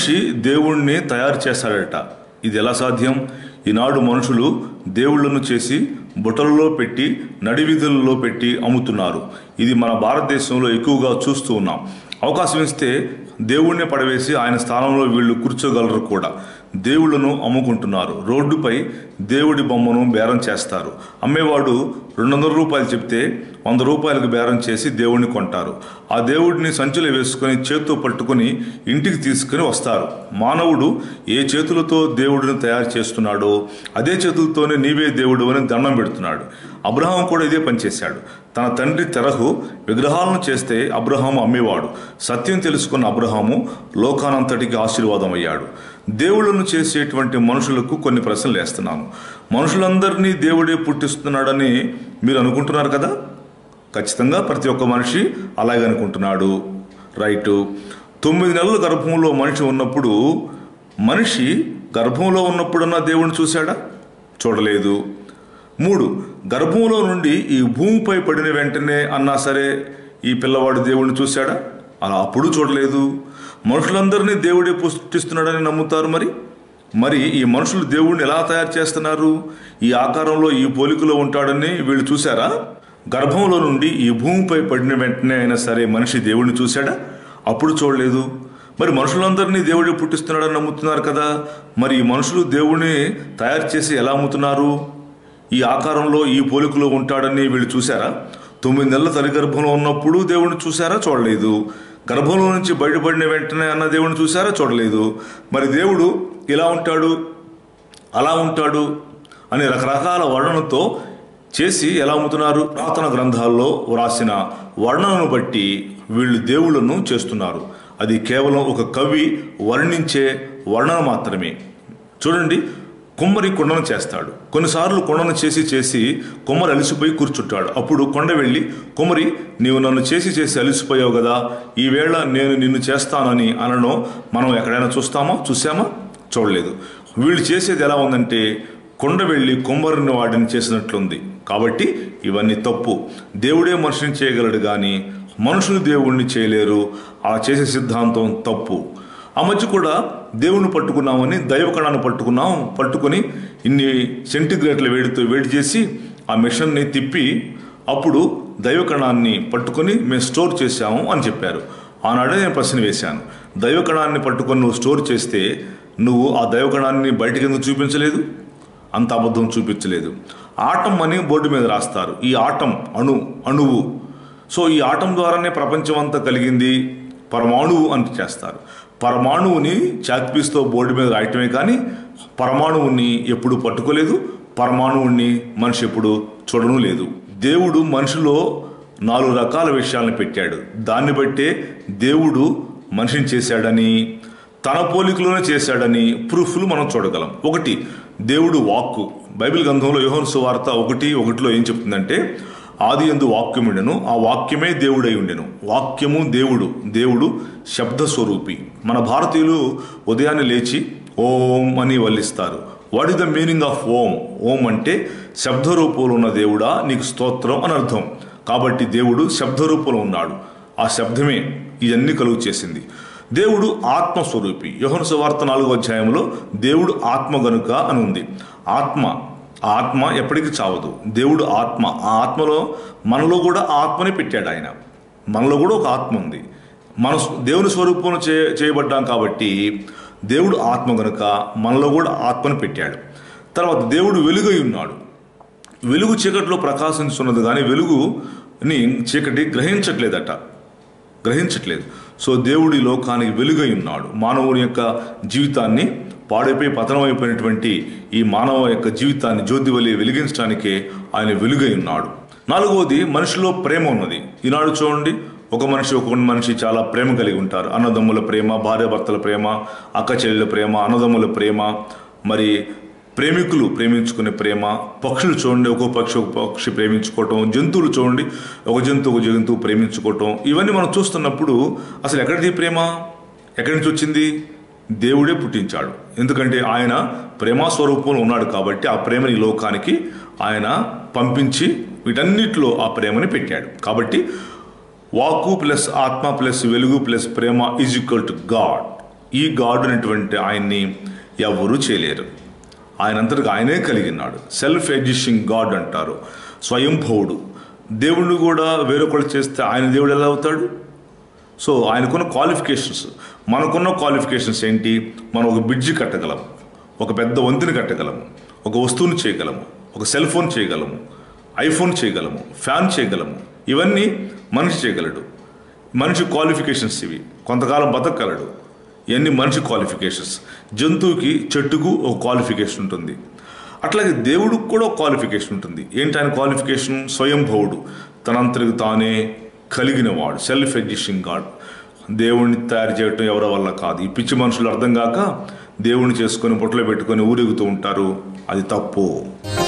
మనిషి దేవుణ్ణి తయారు చేస్తాడట ఇది ఎలా సాధ్యం ఈనాడు మనుషులు దేవుళ్ళను చేసి బుట్టలలో పెట్టి నడివీధులలో పెట్టి అమ్ముతున్నారు ఇది మన భారతదేశంలో ఎక్కువగా చూస్తూ ఉన్నాం అవకాశం ఇస్తే దేవుణ్ణి పడవేసి ఆయన స్థానంలో వీళ్ళు కూర్చోగలరు కూడా దేవుళ్ళను అమ్ముకుంటున్నారు రోడ్డుపై దేవుడి బొమ్మను బేరం చేస్తారు అమ్మేవాడు రెండు వందల రూపాయలు చెప్తే వంద రూపాయలకు బేరం చేసి దేవుణ్ణి కొంటారు ఆ దేవుడిని సంచులు వేసుకొని చేత్తో పట్టుకొని ఇంటికి తీసుకుని వస్తారు మానవుడు ఏ చేతులతో దేవుడిని తయారు చేస్తున్నాడో అదే చేతులతోనే నీవే దేవుడు అని దండం పెడుతున్నాడు అబ్రహాం కూడా ఇదే పనిచేశాడు తన తండ్రి తెరహు విగ్రహాలను చేస్తే అబ్రహాము అమ్మేవాడు సత్యం తెలుసుకున్న అబ్రహాము లోకానంతటికి ఆశీర్వాదం అయ్యాడు దేవుళ్ళను చేసేటువంటి మనుషులకు కొన్ని ప్రశ్నలు వేస్తున్నాను మనుషులందరినీ దేవుడే పుట్టిస్తున్నాడని మీరు అనుకుంటున్నారు కదా ఖచ్చితంగా ప్రతి ఒక్క మనిషి అలాగే అనుకుంటున్నాడు రైటు తొమ్మిది నెలల గర్భంలో మనిషి ఉన్నప్పుడు మనిషి గర్భంలో ఉన్నప్పుడన్నా దేవుణ్ణి చూశాడా చూడలేదు మూడు గర్భంలో నుండి ఈ భూమిపై పడిన వెంటనే అన్నా సరే ఈ పిల్లవాడు దేవుణ్ణి చూశాడా అలా అప్పుడు చూడలేదు మనుషులందరినీ దేవుడే పుష్టిస్తున్నాడని నమ్ముతారు మరి మరి ఈ మనుషులు దేవుణ్ణి ఎలా తయారు చేస్తున్నారు ఈ ఆకారంలో ఈ పోలికలో ఉంటాడని వీళ్ళు చూశారా గర్భంలో నుండి ఈ భూమిపై పడిన వెంటనే అయినా సరే మనిషి దేవుణ్ణి చూశాడా అప్పుడు చూడలేదు మరి మనుషులందరినీ దేవుడే పుట్టిస్తున్నాడని నమ్ముతున్నారు కదా మరి ఈ మనుషులు దేవుణ్ణి తయారు చేసి ఎలా అమ్ముతున్నారు ఈ ఆకారంలో ఈ పోలికలో ఉంటాడని వీళ్ళు చూశారా తొమ్మిది నెలల తల్లి గర్భంలో ఉన్నప్పుడు దేవుణ్ణి చూశారా చూడలేదు గర్భంలో నుంచి బయటపడిన వెంటనే అన్న దేవుణ్ణి చూశారా చూడలేదు మరి దేవుడు ఇలా ఉంటాడు అలా ఉంటాడు అనే రకరకాల వర్ణనతో చేసి ఎలా అమ్ముతున్నారు పురాతన గ్రంథాల్లో వ్రాసిన వర్ణనను బట్టి వీళ్ళు దేవుళ్ళను చేస్తున్నారు అది కేవలం ఒక కవి వర్ణించే వర్ణన మాత్రమే చూడండి కుమ్మరి కొండను చేస్తాడు కొన్నిసార్లు కొండను చేసి చేసి కుమ్మరి అలిసిపోయి కూర్చుంటాడు అప్పుడు కొండ వెళ్ళి కుమ్మరి నీవు నన్ను చేసి చేసి అలిసిపోయావు కదా ఈవేళ నేను నిన్ను చేస్తానని అనడం మనం ఎక్కడైనా చూస్తామా చూసామా చూడలేదు వీళ్ళు చేసేది ఎలా ఉందంటే కొండ వెళ్ళి కుమ్మరిని వాడిని చేసినట్లుంది కాబట్టి ఇవన్నీ తప్పు దేవుడే మనిషిని చేయగలడు కానీ మనుషులు దేవుణ్ణి చేయలేరు ఆ చేసే సిద్ధాంతం తప్పు ఆ మధ్య కూడా దేవుని పట్టుకున్నామని దైవకణాన్ని పట్టుకున్నాం పట్టుకొని ఇన్ని సెంటిగ్రేడ్ల వేడితో వేడి చేసి ఆ మిషన్ని తిప్పి అప్పుడు దైవకణాన్ని పట్టుకొని మేము స్టోర్ చేశాము అని చెప్పారు ఆనాడే నేను ప్రశ్న వేశాను దైవకణాన్ని పట్టుకొని నువ్వు స్టోర్ చేస్తే నువ్వు ఆ దైవకణాన్ని బయటికి ఎందుకు చూపించలేదు అంత అబద్ధం చూపించలేదు ఆటం అని బోర్డు మీద రాస్తారు ఈ ఆటం అణు అణువు సో ఈ ఆటం ద్వారానే ప్రపంచం అంతా కలిగింది పరమాణువు అని చేస్తారు పరమాణువుని చాక్పీస్తో బోర్డు మీద రాయటమే కానీ పరమాణువుని ఎప్పుడు పట్టుకోలేదు పరమాణువుని మనిషి ఎప్పుడు చూడడం లేదు దేవుడు మనిషిలో నాలుగు రకాల విషయాలను పెట్టాడు దాన్ని బట్టే దేవుడు మనిషిని చేశాడని తన పోలికలోనే చేశాడని ప్రూఫ్లు మనం చూడగలం ఒకటి దేవుడు వాక్కు బైబిల్ గ్రంథంలో యోహన్ సువార్త ఒకటి ఒకటిలో ఏం చెప్తుందంటే ఆది ఎందు వాక్యం ఉండెను ఆ వాక్యమే దేవుడై ఉండెను వాక్యము దేవుడు దేవుడు శబ్ద స్వరూపి మన భారతీయులు ఉదయాన్నే లేచి ఓం అని వల్లిస్తారు what is the meaning of Om Om అంటే శబ్ద రూపంలో ఉన్న దేవుడా నీకు స్తోత్రం అని అర్థం కాబట్టి దేవుడు శబ్ద రూపంలో ఉన్నాడు ఆ శబ్దమే ఇవన్నీ కలుగు చేసింది దేవుడు ఆత్మస్వరూపి యోహను సువార్త నాలుగో అధ్యాయంలో దేవుడు ఆత్మ గనుక అని ఉంది ఆత్మ ఆ ఆత్మ ఎప్పటికీ చావదు దేవుడు ఆత్మ ఆ ఆత్మలో మనలో కూడా ఆత్మని పెట్టాడు ఆయన మనలో కూడా ఒక ఆత్మ ఉంది మన స్వ- దేవుని స్వరూపంలో చే చేయబడ్డాం కాబట్టి దేవుడు ఆత్మ గనుక మనలో కూడా ఆత్మను పెట్టాడు తర్వాత దేవుడు వెలుగై ఉన్నాడు వెలుగు చీకటిలో ప్రకాశించున్నది కానీ వెలుగుని చీకటి గ్రహించట్లేదట గ్రహించట్లేదు సో దేవుడి లోకానికి వెలుగై ఉన్నాడు మానవుని యొక్క జీవితాన్ని పాడైపోయి పతనమైపోయినటువంటి ఈ మానవ యొక్క జీవితాన్ని జ్యోతివలి వెలిగించడానికే ఆయన వెలుగై ఉన్నాడు నాలుగవది మనిషిలో ప్రేమ ఉన్నది ఈనాడు చూడండి ఒక మనిషి ఒక మనిషి చాలా ప్రేమ కలిగి ఉంటారు అన్నదమ్ముల ప్రేమ భార్యాభర్తల ప్రేమ అక్క చెల్లెల ప్రేమ అన్నదమ్ముల ప్రేమ మరి ప్రేమికులు ప్రేమించుకునే ప్రేమ పక్షులు చూడండి ఒక్కో పక్షి ఒక పక్షి ప్రేమించుకోవటం జంతువులు చూడండి ఒక జంతువు ఒక జంతువు ప్రేమించుకోవటం ఇవన్నీ మనం చూస్తున్నప్పుడు అసలు ఎక్కడిది ప్రేమ ఎక్కడి నుంచి వచ్చింది దేవుడే పుట్టించాడు ఎందుకంటే ఆయన ప్రేమ స్వరూపంలో ఉన్నాడు కాబట్టి ఆ ప్రేమని ఈ లోకానికి ఆయన పంపించి వీటన్నిటిలో ఆ ప్రేమని పెట్టాడు కాబట్టి వాకు ప్లస్ ఆత్మ ప్లస్ వెలుగు ప్లస్ ప్రేమ ఈజ్ ఈక్వల్ టు గాడ్ ఈ గాడ్ అనేటువంటి ఆయన్ని ఎవరూ చేయలేరు ఆయన అంతటికి ఆయనే కలిగినాడు సెల్ఫ్ ఎగ్జిస్టింగ్ గాడ్ అంటారు స్వయంభవుడు దేవుణ్ణి కూడా వేరొకళ్ళు చేస్తే ఆయన దేవుడు ఎలా అవుతాడు సో ఆయనకున్న క్వాలిఫికేషన్స్ మనకున్న క్వాలిఫికేషన్స్ ఏంటి మనం ఒక బ్రిడ్జి కట్టగలము ఒక పెద్ద వంతెన కట్టగలము ఒక వస్తువుని చేయగలము ఒక సెల్ ఫోన్ చేయగలము ఐఫోన్ చేయగలము ఫ్యాన్ చేయగలము ఇవన్నీ మనిషి చేయగలడు మనిషి క్వాలిఫికేషన్స్ ఇవి కొంతకాలం బతకగలడు ఇవన్నీ మనిషి క్వాలిఫికేషన్స్ జంతువుకి చెట్టుకు ఒక క్వాలిఫికేషన్ ఉంటుంది అట్లాగే దేవుడికి కూడా ఒక క్వాలిఫికేషన్ ఉంటుంది ఏంటి ఆయన క్వాలిఫికేషన్ స్వయంభవుడు తనంతరికి తానే కలిగిన వాడు సెల్ఫ్ ఎగ్జిస్టింగ్ గాడ్ దేవుణ్ణి తయారు చేయటం ఎవరి వల్ల కాదు ఈ పిచ్చి మనుషులు అర్థం కాక దేవుణ్ణి చేసుకొని పొట్టలో పెట్టుకొని ఊరేగుతూ ఉంటారు అది తప్పు